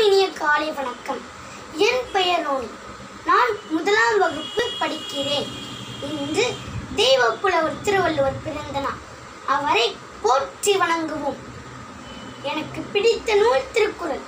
இனிய காலை வணக்கம் என் பெயர் ரோனி நான் முதலாம் வகுப்பு படிக்கிறேன் இன்று தெய்வப்புலவர் திருவள்ளுவர் பிறந்த நாள் அவரை போற்றி வணங்குவோம் எனக்கு பிடித்த நூல் திருக்குறள்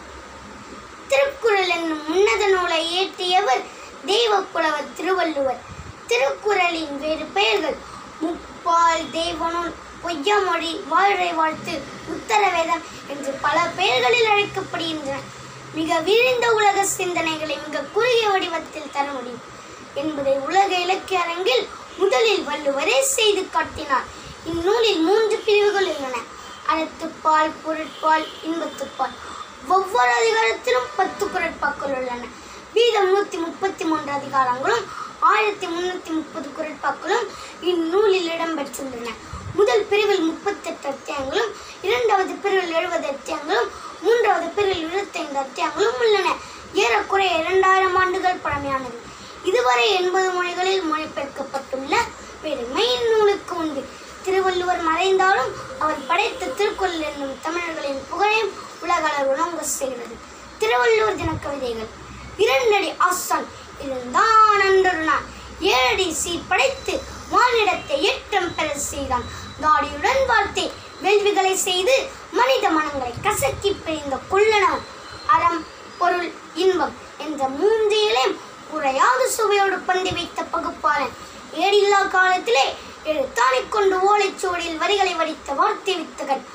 திருக்குறள் என்னும் உன்னத நூலை இயற்றியவர் தெய்வப்புலவர் திருவள்ளுவர் திருக்குறளின் வேறு பெயர்கள் முப்பால் தெய்வநூல் பொய்யமொழி வாழ்றை வாழ்த்து உத்தரவேதம் என்று பல பெயர்களில் அழைக்கப்படுகின்றன மிக விரிந்த உலக சிந்தனைகளை மிக குறுகிய வடிவத்தில் தர முடியும் என்பதை உலக இலக்கிய அரங்கில் முதலில் வள்ளுவரே செய்து காட்டினார் இந்நூலில் மூன்று பிரிவுகள் உள்ளன அறத்துப்பால் பொருட்பால் இன்பத்துப்பால் ஒவ்வொரு அதிகாரத்திலும் பத்து குரட்பாக்கள் உள்ளன வீதம் நூற்றி முப்பத்தி மூன்று அதிகாரங்களும் ஆயிரத்தி முன்னூற்றி முப்பது குரட்பாக்களும் இந்நூலில் இடம்பெற்றுள்ளன முதல் பிரிவில் முப்பத்தெட்டு அத்தியாயங்களும் இரண்டாவது பிரிவில் எழுபது அத்தியாயங்களும் மூன்றாவது பிரிவில் இருபத்தைந்து அத்தியாயங்களும் உள்ளன ஏறக்குறைய இரண்டாயிரம் ஆண்டுகள் பழமையானது இதுவரை எண்பது மொழிகளில் மொழிபெயர்க்கப்பட்டுள்ள பெருமை இந்நூலுக்கு உண்டு திருவள்ளுவர் மறைந்தாலும் அவர் படைத்த திருக்குறள் என்னும் தமிழர்களின் புகழையும் உலக அளவில் உணங்க செய்கிறது திருவள்ளுவர் தின கவிதைகள் இரண்டடி ஆசான் இருந்தான் அன்றொரு நாள் ஏழடி சீர் படைத்து மானிடத்தை ஏற்றம் பெற செய்தான் தாடியுடன் வாழ்த்தே வேள்விகளை செய்து மனித மனங்களை கசக்கி பிரிந்த கொள்ளனவன் அறம் பொருள் இன்பம் என்ற மூன்றிலையும் குறையாத சுவையோடு பந்தி வைத்த பகுப்பாளன் ஏடில்லா காலத்திலே எழுத்தாணிக் கொண்டு ஓலைச்சுவடியில் வரிகளை வடித்த வார்த்தை வித்தகன்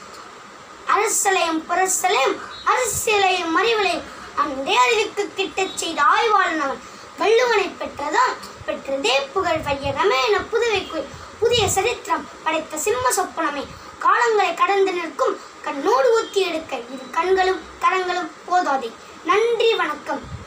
அரசலையும் புரசலையும் அரசியலையும் அறிவலையும் அன்றே அறிவுக்கு கிட்டச் செய்த ஆய்வாளன் அவன் வள்ளுவனை பெற்றதான் பெற்றதே புகழ் வையகமே என புதுவைக்குள் புதிய சரித்திரம் படைத்த சிம்ம சொப்பனமே காலங்களை கடந்து நிற்கும் கண்ணோடு ஊத்தி எடுக்க இரு கண்களும் கரங்களும் போதாதே நன்றி வணக்கம்